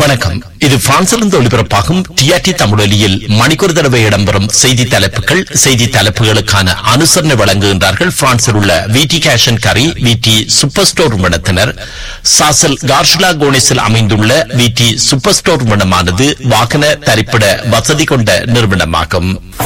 வணக்கம் இது பிரான்சிலிருந்து ஒளிபரப்பாகும் டிஆர்டி தமிழொலியில் மணிக்கூர் தடவை இடம்பெறும் செய்தி தலைப்புகள் செய்தி தலைப்புகளுக்கான அனுசரணை வழங்குகின்றார்கள் பிரான்சில் உள்ள விடி கேஷன் கரி விடி சூப்பர் ஸ்டோர் நிறுவனத்தினர் சாசல் கார்ஷிலா கோனிஸில் அமைந்துள்ள விடி சூப்பர் ஸ்டோர் நிறுவனமானது வாகன தரிப்பிட வசதி கொண்ட நிறுவனமாகும்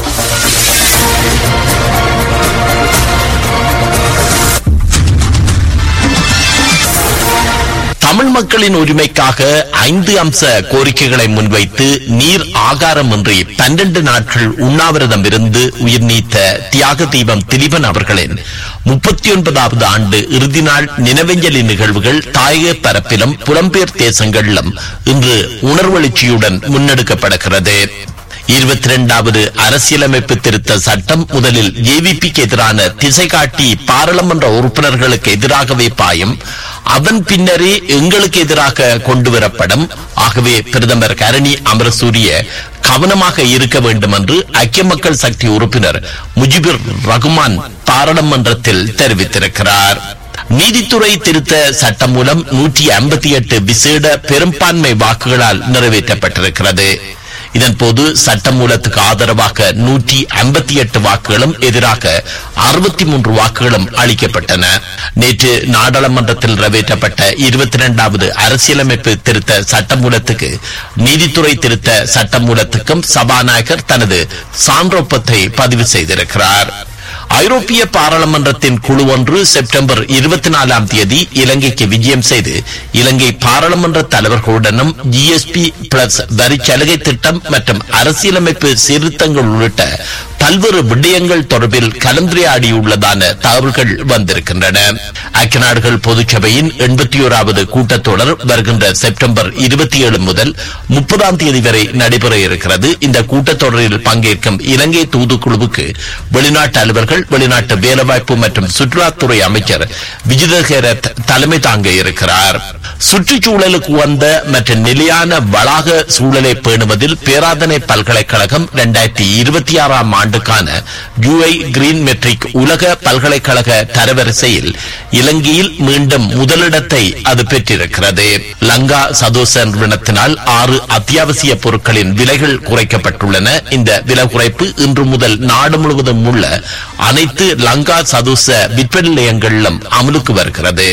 தமிழ் மக்களின் உரிமைக்காக ஐந்து அம்ச கோரிக்கைகளை முன்வைத்து நீர் ஆகாரமின்றி பன்னெண்டு நாட்கள் உண்ணாவிரதம் இருந்து உயிர் நீத்த தியாக தீபம் திலீபன் அவர்களின் முப்பத்தி ஒன்பதாவது ஆண்டு இறுதி நாள் நினைவஞ்சலி நிகழ்வுகள் தாயக பரப்பிலும் புலம்பெயர் தேசங்களிலும் இன்று உணர்வெழுச்சியுடன் முன்னெடுக்கப்படுகிறது இருபத்தி இரண்டாவது அரசியலமைப்பு திருத்த சட்டம் முதலில் ஏவிபிக்கு எதிரான திசை காட்டி பாராளுமன்ற உறுப்பினர்களுக்கு எதிராகவே பாயும் அதன் பின்னரே எங்களுக்கு எதிராக கொண்டு வரப்படும் ஆகவே பிரதமர் கரணி அமரசூரிய கவனமாக இருக்க வேண்டும் என்று ஐக்கிய மக்கள் சக்தி உறுப்பினர் முஜிபுர் ரகுமான் பாராளுமன்றத்தில் தெரிவித்திருக்கிறார் நீதித்துறை திருத்த சட்டம் மூலம் நூற்றி ஐம்பத்தி எட்டு விசேட பெரும்பான்மை வாக்குகளால் நிறைவேற்றப்பட்டிருக்கிறது இதன்போது சட்டமூலத்துக்கு ஆதரவாக நூற்றி ஐம்பத்தி எட்டு வாக்குகளும் எதிராக அறுபத்தி மூன்று வாக்குகளும் அளிக்கப்பட்டன நேற்று நாடாளுமன்றத்தில் நிறைவேற்றப்பட்ட இருபத்தி இரண்டாவது அரசியலமைப்பு திருத்த சட்டமூலத்துக்கு நீதித்துறை திருத்த சட்டமூலத்துக்கும் சபாநாயகர் தனது சான்றொப்பத்தை பதிவு செய்திருக்கிறார் ஐரோப்பிய பாராளுமன்றத்தின் குழு ஒன்று செப்டம்பர் இருபத்தி நாலாம் தேதி இலங்கைக்கு விஜயம் செய்து இலங்கை பாராளுமன்ற தலைவர்களுடனும் ஜிஎஸ்பி பிளஸ் வரி சலுகை திட்டம் மற்றும் அரசியலமைப்பு சீர்திருத்தங்கள் உள்ளிட்ட பல்வேறு விடயங்கள் தொடர்பில் கலந்துரையாடியுள்ளதான தகவல்கள் வந்திருக்கின்றன ஐக்கிய நாடுகள் பொதுச்சபையின் எண்பத்தி ஓராவது கூட்டத்தொடர் வருகின்ற செப்டம்பர் இருபத்தி ஏழு முதல் முப்பதாம் தேதி வரை நடைபெற இருக்கிறது இந்த கூட்டத்தொடரில் பங்கேற்கும் இலங்கை தூதுக்குழுவுக்கு வெளிநாட்டு அலுவலர்கள் வெளிநாட்டு வேலைவாய்ப்பு மற்றும் சுற்றுலாத்துறை அமைச்சர் விஜிதஹேரத் தலைமை தாங்க இருக்கிறார் சுற்றுச்சூழலுக்கு வந்த மற்றும் நிலையான வளாக சூழலை பேணுவதில் பேராதனை பல்கலைக்கழகம் இரண்டாயிரத்தி இருபத்தி ஆறாம் ஆண்டுக்கான யூஐ கிரீன் மெட்ரிக் உலக பல்கலைக்கழக தரவரிசையில் இலங்கையில் மீண்டும் முதலிடத்தை அது பெற்றிருக்கிறது லங்கா சதோச நிறுவனத்தினால் ஆறு அத்தியாவசிய பொருட்களின் விலைகள் குறைக்கப்பட்டுள்ளன இந்த விலை குறைப்பு இன்று முதல் நாடு முழுவதும் உள்ள அனைத்து லங்கா சதோச விற்பனை நிலையங்களிலும் அமலுக்கு வருகிறது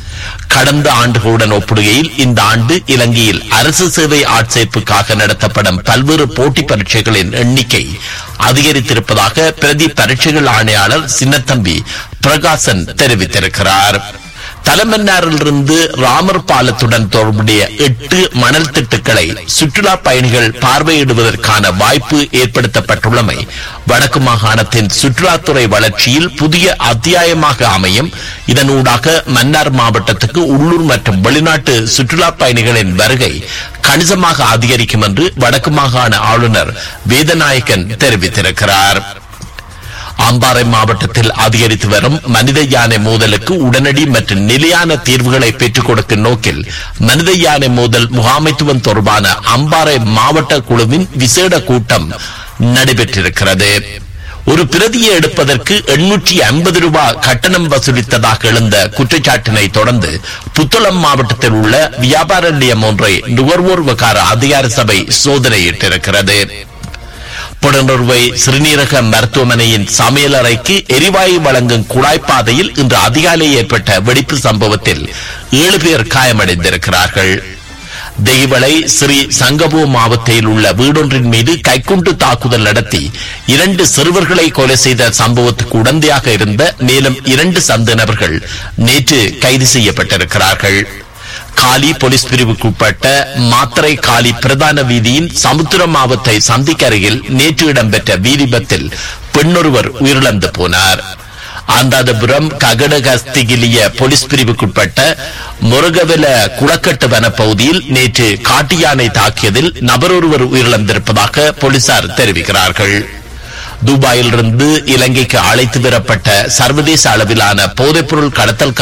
கடந்த ஆண்டுகளுடன் ஒப்பிடுகையில் இந்த ஆண்டு இலங்கையில் அரசு சேவை ஆட்சேர்ப்புக்காக நடத்தப்படும் பல்வேறு போட்டி பரீட்சைகளின் எண்ணிக்கை அதிகரித்திருப்பதாக பிரதி பரீட்சைகள் ஆணையாளர் சின்னத்தம்பி பிரகாசன் தெரிவித்திருக்கிறார் தலைமன்னாரிலிருந்து ராமர் பாலத்துடன் தொடர்புடைய எட்டு மணல் திட்டுக்களை சுற்றுலா பயணிகள் பார்வையிடுவதற்கான வாய்ப்பு ஏற்படுத்தப்பட்டுள்ளமை வடக்கு மாகாணத்தின் சுற்றுலாத்துறை வளர்ச்சியில் புதிய அத்தியாயமாக அமையும் இதனூடாக மன்னார் மாவட்டத்துக்கு உள்ளூர் மற்றும் வெளிநாட்டு சுற்றுலா பயணிகளின் வருகை கணிசமாக அதிகரிக்கும் என்று வடக்கு மாகாண ஆளுநர் வேதநாயகன் தெரிவித்திருக்கிறார் அம்பாறை மாவட்டத்தில் அதிகரித்து வரும் மனித யானை மோதலுக்கு உடனடி மற்றும் நிலையான தீர்வுகளை பெற்றுக் கொடுக்கும் நோக்கில் மனித யானை மோதல் முகாமைத்துவம் தொடர்பான அம்பாறை மாவட்ட குழுவின் விசேட கூட்டம் நடைபெற்றிருக்கிறது ஒரு பிரதியை எடுப்பதற்கு எண்ணூற்றி ஐம்பது ரூபாய் கட்டணம் வசூலித்ததாக எழுந்த குற்றச்சாட்டினை தொடர்ந்து புத்தளம் மாவட்டத்தில் உள்ள வியாபார நிலையம் ஒன்றை நுகர்வோர் விவகார அதிகார சபை சோதனையிட்டிருக்கிறது புடனுர்வை சிறுநீரக மருத்துவமனையின் சமையலறைக்கு எரிவாயு வழங்கும் குழாய்ப்பாதையில் இன்று அதிகாலை ஏற்பட்ட வெடிப்பு சம்பவத்தில் ஏழு பேர் காயமடைந்திருக்கிறார்கள் தெய்வளை ஸ்ரீ சங்கபூ மாவட்டத்தில் உள்ள வீடொன்றின் மீது கைக்குண்டு தாக்குதல் நடத்தி இரண்டு சிறுவர்களை கொலை செய்த சம்பவத்துக்கு உடந்தையாக இருந்த மேலும் இரண்டு சந்த நபர்கள் நேற்று கைது செய்யப்பட்டிருக்கிறார்கள் காலி போலீஸ் பிரிவுக்குட்பட்ட மாத்திரை காலி பிரதான வீதியின் சமுத்திர மாவத்தை சந்திக்கு அருகில் நேற்று இடம்பெற்ற வீதிபத்தில் பெண்ணொருவர் உயிரிழந்து போனார் ஆந்தாதபுரம் ககடகஸ்திகிலிய போலீஸ் பிரிவுக்குட்பட்ட முருகவெல குளக்கட்டு வன பகுதியில் நேற்று காட்டு யானை தாக்கியதில் நபரொருவர் உயிரிழந்திருப்பதாக போலீசார் தெரிவிக்கிறார்கள் துபாயிலிருந்து இலங்கைக்கு அழைத்து வரப்பட்ட சர்வதேச அளவிலான போதைப்பொருள் கடத்தல்